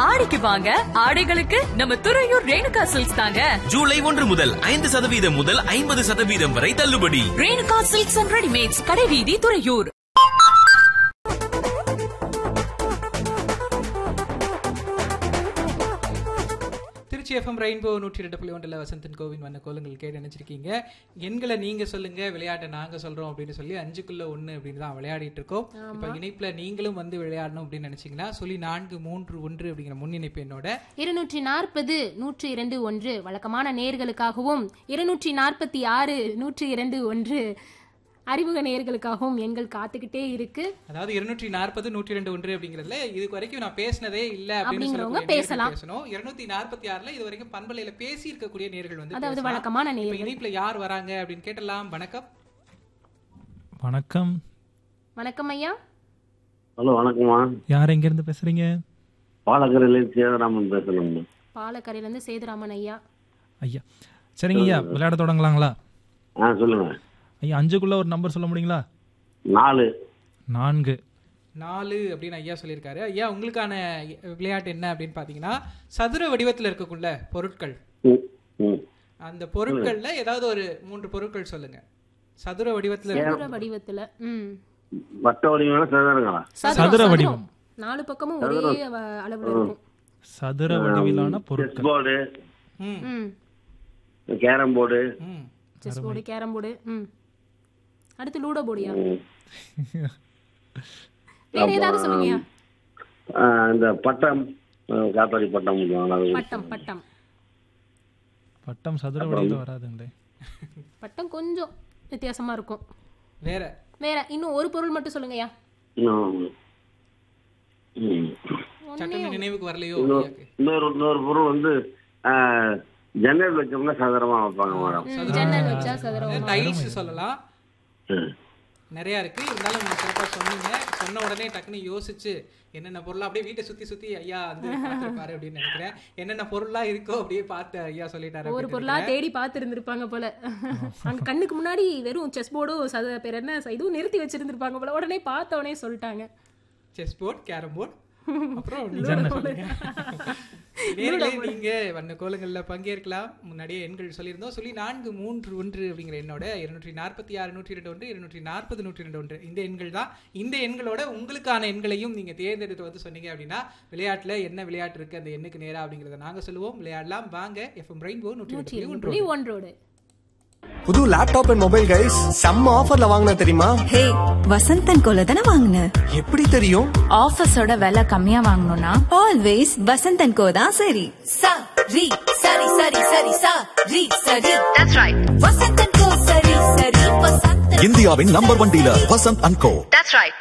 ஆடிக்கு வாங்க ஆடைகளுக்கு நம்ம துறையூர் ரேணுகா சில்க்ஸ் தாங்க ஜூலை ஒன்று முதல் ஐந்து சதவீதம் முதல் ஐம்பது சதவீதம் வரை தள்ளுபடி ரேணுகா சில்க்ஸ் அண்ட் ரெடிமேட்ஸ் கடைவீதி துறையூர் திருச்சி எஃப்எம் ரெயின்போ நூற்றி ரெண்டு புள்ளி ஒன்றில் வசந்தன் கோவின் வண்ண கோலங்கள் கேட்டு நினைச்சிருக்கீங்க எண்களை நீங்க சொல்லுங்க விளையாட்டை நாங்க சொல்றோம் அப்படின்னு சொல்லி அஞ்சுக்குள்ள ஒண்ணு அப்படின்னு தான் விளையாடிட்டு இருக்கோம் இப்ப இணைப்புல நீங்களும் வந்து விளையாடணும் அப்படின்னு நினைச்சீங்கன்னா சொல்லி நான்கு மூன்று ஒன்று அப்படிங்கிற முன் இணைப்பு என்னோட இருநூற்றி நாற்பது நூற்றி இரண்டு ஒன்று வழக்கமான நேர்களுக்காகவும் இருநூற்றி நாற்பத்தி ஆறு நூற்றி இரண்டு ஒன்று அறிமுக நேர்களுக்காகவும் எண்கள் காத்துக்கிட்டே இருக்கு அதாவது இருநூற்றி நாற்பது நூற்றி ரெண்டு ஒன்று அப்படிங்கிறதுல இது வரைக்கும் நான் பேசினதே இல்ல அப்படின்னு அப்படிங்கிறவங்க சொல்லக்கூடிய நேர்கள் பேசலாம். பேசணும் இருநூத்தி நாற்பத்தி ஆறுல இது வரைக்கும் பண்பலையில பேசி இருக்கக்கூடிய நேர்கள் வந்து அதாவது பேசலாம். வழக்கமான இப்ப நேயர்கள். இணைப்புல யார் வராங்க அப்படின்னு கேட்டலாம் வணக்கம் வணக்கம் வணக்கம் ஐயா ஹலோ வணக்கம்மா யார் எங்க இருந்து பேசுறீங்க பாலக்கரையிலேருந்து சேதராமன் பேசணும்மா பாலக்கரையில இருந்து சேதுராமன் ஐயா ஐயா சரிங்க ஐயா விளையாட தொடங்கலாங்களா ஆ சொல்லுங்க ஐயா அஞ்சுக்குள்ள ஒரு நம்பர் சொல்ல முடியுங்களா நாலு நான்கு நாலு அப்படின்னு ஐயா சொல்லியிருக்காரு ஐயா உங்களுக்கான விளையாட்டு என்ன அப்படின்னு பாத்தீங்கன்னா சதுர வடிவத்துல இருக்கக்குள்ள பொருட்கள் ம், ம். அந்த பொருட்கள்ல ஏதாவது ஒரு மூன்று பொருட்கள் சொல்லுங்க சதுர வடிவத்துல இருக்க- சதுர வடிவத்துல ம் வட்ட வடிவங்களா சதுரங்களா சதுர வடிவம். நாலு பக்கமும் ஒரே வ- அளவுல இருக்கும் சதுர வடிவிலான பொருட்கள் செஸ் போர்டு ம் ம் கேரம் போர்டு ம் செஸ் போர்டு கேரம் போர்டு ம் அடுத்து லூடோ போர்டியா வேற ஏதாவது சொல்லுங்கய்யா ஆ, இந்த பட்டம் ஆ, காத்தாடி பட்டம் சொல்லுவாங்க அது. பட்டம் பட்டம் பட்டம் சதுர வடிவில் வராதுங்களே பட்டம் கொஞ்சம் வித்தியாசமா இருக்கும் வேற வேற இன்னும் ஒரு பொருள் மட்டும் சொல்லுங்கய்யா இன்னும், ம். சட்டன நினைவுக்கு வரலையோ இன்னொரு ஐயாக்கு இன்னொரு இன்னொரு பொருள் வந்து ஆ, ஜன்னல் வச்சோம்னா சதுரமா வைப்பாங்க மேடம் ம், ஜன்னல் வச்சா சதுரம் டைல்ஸ் சொல்லலாம் ம். நிறைய இருக்கு இருந்தாலும் நீங்க சிறப்பா சொன்னீங்க சொன்ன உடனே டக்குன்னு யோசிச்சு என்னென்ன பொருளா அப்படியே வீட்டை சுத்தி சுத்தி ஐயா வந்து பார்த்திருப்பாரு அப்படின்னு நினைக்கிறேன் என்னென்ன பொருளா இருக்கோ அப்படியே பார்த்து ஐயா சொல்லிட்டாரு ஒரு அப்படின்னு பொருளா தேடி பார்த்து இருந்திருப்பாங்க போல அங்க கண்ணுக்கு முன்னாடி வெறும் செஸ் போர்டும் சத பேர் என்ன இதுவும் நிறுத்தி வச்சிருந்திருப்பாங்க போல உடனே பார்த்த உடனே சொல்லிட்டாங்க செஸ் போர்ட் கேரம் போர்ட் அப்புறம் நீங்க சொல்லுங்க. நேர்களே நீங்க வண்ண கோலங்கள்ல பங்கேற்கலாம் முன்னாடியே எண்கள் சொல்லியிருந்தோம் சொல்லி நான்கு மூன்று ஒன்று அப்படிங்கிற எண்ணோட இருநூற்றி நாற்பத்தி ஆறு நூற்றி ரெண்டு ஒன்று இருநூற்றி நாற்பது நூற்றி ரெண்டு ஒன்று இந்த எண்கள் தான் இந்த எண்களோட உங்களுக்கான எண்களையும் நீங்க தேர்ந்தெடுத்து வந்து சொன்னீங்க அப்படின்னா விளையாட்டுல என்ன விளையாட்டு இருக்கு அந்த எண்ணுக்கு நேரா அப்படிங்கறத நாங்க சொல்லுவோம் விளையாடலாம் வாங்க எஃப்எம் ரெயின்போ நூற்றி நூற்றி ரெண்டு இரண்டு புள்ளி புள்ளி ஒன்று ஒன்றோடு புது லேப்டாப் அண்ட் மொபைல் கைஸ் செம்ம ஆஃபர்ல வாங்கின தெரியுமா ஹே வசந்தன் கோல தானே வாங்கின எப்படி தெரியும் ஆஃபீஸோட விலை கம்மியா வாங்கணும்னா ஆல்வேஸ் வசந்தன் கோ தான் சரி சா ரி சரி சரி சரி சா ரி சரி தட்ஸ் ரைட் வசந்தன் கோ சரி சரி வசந்தன் இந்தியாவின் number one dealer Vasanth and co that's right